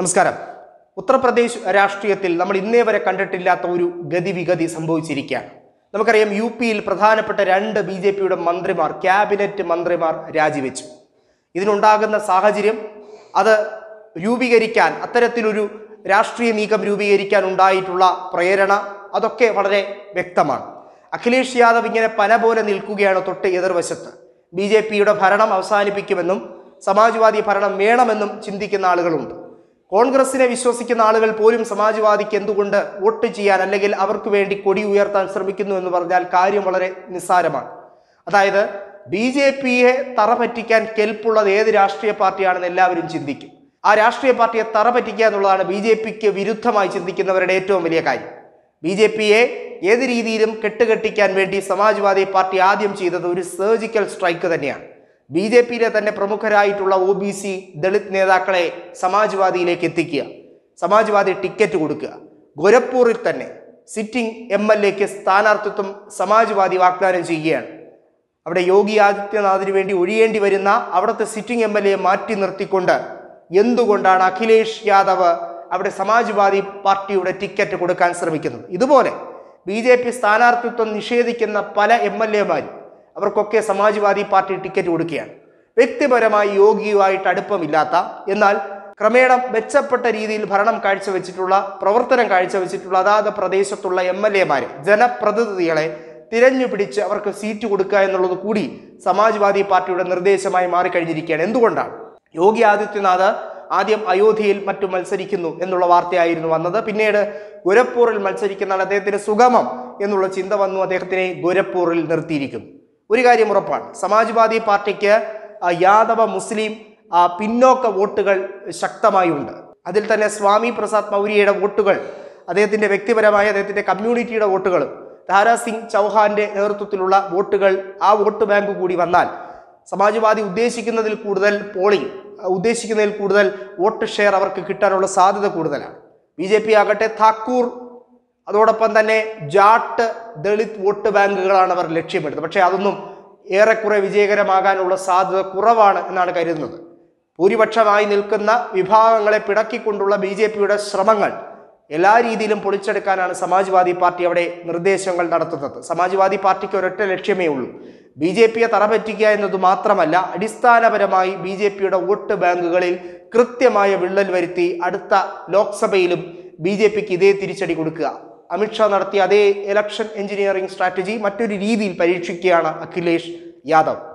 നമസ്കാരം ഉത്തർപ്രദേശ് രാഷ്ട്രീയത്തിൽ നമ്മൾ ഇന്നേ വരെ കണ്ടിട്ടില്ലാത്ത ഒരു ഗതിവിഗതി സംഭവിച്ചിരിക്കുകയാണ് നമുക്കറിയാം യു പിയിൽ പ്രധാനപ്പെട്ട രണ്ട് ബി ജെ പിയുടെ മന്ത്രിമാർ ക്യാബിനറ്റ് മന്ത്രിമാർ രാജിവെച്ചു ഇതിനുണ്ടാകുന്ന സാഹചര്യം അത് രൂപീകരിക്കാൻ അത്തരത്തിലൊരു രാഷ്ട്രീയ നീക്കം രൂപീകരിക്കാൻ ഉണ്ടായിട്ടുള്ള പ്രേരണ അതൊക്കെ വളരെ വ്യക്തമാണ് അഖിലേഷ് യാദവ് ഇങ്ങനെ പന പോലെ നിൽക്കുകയാണ് തൊട്ട് എതിർവശത്ത് ബി ജെ പിയുടെ ഭരണം അവസാനിപ്പിക്കുമെന്നും സമാജ്വാദി ഭരണം വേണമെന്നും ചിന്തിക്കുന്ന ആളുകളുണ്ട് കോൺഗ്രസിനെ വിശ്വസിക്കുന്ന ആളുകൾ പോലും സമാജ്വാദിക്ക് എന്തുകൊണ്ട് വോട്ട് ചെയ്യാൻ അല്ലെങ്കിൽ അവർക്ക് വേണ്ടി കൊടി ഉയർത്താൻ ശ്രമിക്കുന്നു എന്ന് പറഞ്ഞാൽ കാര്യം വളരെ നിസ്സാരമാണ് അതായത് ബി ജെ പിയെ തറ പറ്റിക്കാൻ കെൽപ്പുള്ളത് ഏത് രാഷ്ട്രീയ പാർട്ടിയാണെന്ന് എല്ലാവരും ചിന്തിക്കും ആ രാഷ്ട്രീയ പാർട്ടിയെ തറ പറ്റിക്കുക എന്നുള്ളതാണ് ബി ജെ പിക്ക് വിരുദ്ധമായി ചിന്തിക്കുന്നവരുടെ ഏറ്റവും വലിയ കാര്യം ബി ജെ പിയെ ഏത് രീതിയിലും കെട്ടുകെട്ടിക്കാൻ വേണ്ടി സമാജ്വാദി പാർട്ടി ആദ്യം ചെയ്തത് ഒരു സർജിക്കൽ സ്ട്രൈക്ക് തന്നെയാണ് ബി ജെ പിയിലെ തന്നെ പ്രമുഖരായിട്ടുള്ള ഒ ബി സി ദളിത് നേതാക്കളെ സമാജ്വാദിയിലേക്ക് എത്തിക്കുക സമാജ്വാദി ടിക്കറ്റ് കൊടുക്കുക ഗോരഖ്പൂരിൽ തന്നെ സിറ്റിംഗ് എം എൽ എക്ക് സ്ഥാനാർത്ഥിത്വം സമാജ്വാദി വാഗ്ദാനം ചെയ്യുകയാണ് അവിടെ യോഗി ആദിത്യനാഥിന് വേണ്ടി ഒഴിയേണ്ടി വരുന്ന അവിടുത്തെ സിറ്റിംഗ് എം എൽ എ മാറ്റി നിർത്തിക്കൊണ്ട് എന്തുകൊണ്ടാണ് അഖിലേഷ് യാദവ് അവിടെ സമാജ്വാദി പാർട്ടിയുടെ ടിക്കറ്റ് കൊടുക്കാൻ ശ്രമിക്കുന്നത് ഇതുപോലെ ബി ജെ പി സ്ഥാനാർത്ഥിത്വം നിഷേധിക്കുന്ന പല എം എൽ എമാരും അവർക്കൊക്കെ സമാജ്വാദി പാർട്ടി ടിക്കറ്റ് കൊടുക്കുകയാണ് വ്യക്തിപരമായി യോഗിയുമായിട്ട് അടുപ്പമില്ലാത്ത എന്നാൽ ക്രമേണ മെച്ചപ്പെട്ട രീതിയിൽ ഭരണം കാഴ്ചവെച്ചിട്ടുള്ള പ്രവർത്തനം കാഴ്ചവെച്ചിട്ടുള്ള അതാത് പ്രദേശത്തുള്ള എം എൽ എമാരെ ജനപ്രതിനിധികളെ തിരഞ്ഞു പിടിച്ച് അവർക്ക് സീറ്റ് കൊടുക്കുക എന്നുള്ളത് കൂടി സമാജ്വാദി പാർട്ടിയുടെ നിർദ്ദേശമായി മാറിക്കഴിഞ്ഞിരിക്കുകയാണ് എന്തുകൊണ്ടാണ് യോഗി ആദിത്യനാഥ് ആദ്യം അയോധ്യയിൽ മറ്റും മത്സരിക്കുന്നു എന്നുള്ള വാർത്തയായിരുന്നു വന്നത് പിന്നീട് ഗോരഖ്പൂറിൽ മത്സരിക്കുന്നതാണ് അദ്ദേഹത്തിന് സുഗമം എന്നുള്ള ചിന്ത വന്നു അദ്ദേഹത്തിനെ ഗോരഖ്പൂറിൽ നിർത്തിയിരിക്കുന്നു ഒരു കാര്യം ഉറപ്പാണ് സമാജ്വാദി പാർട്ടിക്ക് ആ, യാദവ മുസ്ലിം ആ, പിന്നോക്ക വോട്ടുകൾ ശക്തമായി ഉണ്ട് അതിൽ തന്നെ സ്വാമി പ്രസാദ് മൗര്യയുടെ വോട്ടുകൾ അദ്ദേഹത്തിന്റെ വ്യക്തിപരമായ അദ്ദേഹത്തിന്റെ കമ്മ്യൂണിറ്റിയുടെ വോട്ടുകളും ദാരാ സിംഗ് ചൗഹാന്റെ നേതൃത്വത്തിലുള്ള വോട്ടുകൾ ആ വോട്ട് ബാങ്ക് കൂടി വന്നാൽ സമാജ്വാദി ഉദ്ദേശിക്കുന്നതിൽ കൂടുതൽ പോളിംഗ് ഉദ്ദേശിക്കുന്നതിൽ കൂടുതൽ വോട്ട് ഷെയർ അവർക്ക് കിട്ടാനുള്ള സാധ്യത കൂടുതലാണ് ബി ജെ പി ആകട്ടെ താക്കൂർ അതോടൊപ്പം തന്നെ ജാട്ട് ദളിത് വോട്ട് ബാങ്കുകളാണ് അവർ ലക്ഷ്യമിടുന്നത് പക്ഷേ അതൊന്നും ഏറെക്കുറെ വിജയകരമാകാനുള്ള സാധ്യത കുറവാണ് എന്നാണ് കരുതുന്നത് ഭൂരിപക്ഷമായി നിൽക്കുന്ന വിഭാഗങ്ങളെ പിടക്കിക്കൊണ്ടുള്ള ബി ജെ പിയുടെ ശ്രമങ്ങൾ എല്ലാ രീതിയിലും പൊളിച്ചെടുക്കാനാണ് സമാജ്വാദി പാർട്ടി അവിടെ നിർദ്ദേശങ്ങൾ നടത്തുന്നത് സമാജ്വാദി പാർട്ടിക്ക് ഒരൊറ്റ ലക്ഷ്യമേ ഉള്ളൂ ബി ജെ പിയെ തറപറ്റിക്കുക എന്നത് മാത്രമല്ല അടിസ്ഥാനപരമായി ബി ജെ പിയുടെ വോട്ട് ബാങ്കുകളിൽ കൃത്യമായ വിള്ളൽ വരുത്തി അടുത്ത ലോക്സഭയിലും ബി ജെ പിക്ക് ഇതേ തിരിച്ചടി കൊടുക്കുക അമിത്ഷാ നടത്തിയ അതേ ഇലക്ഷൻ എഞ്ചിനീയറിംഗ് സ്ട്രാറ്റജി മറ്റൊരു രീതിയിൽ പരീക്ഷിക്കുകയാണ് അഖിലേഷ് യാദവ്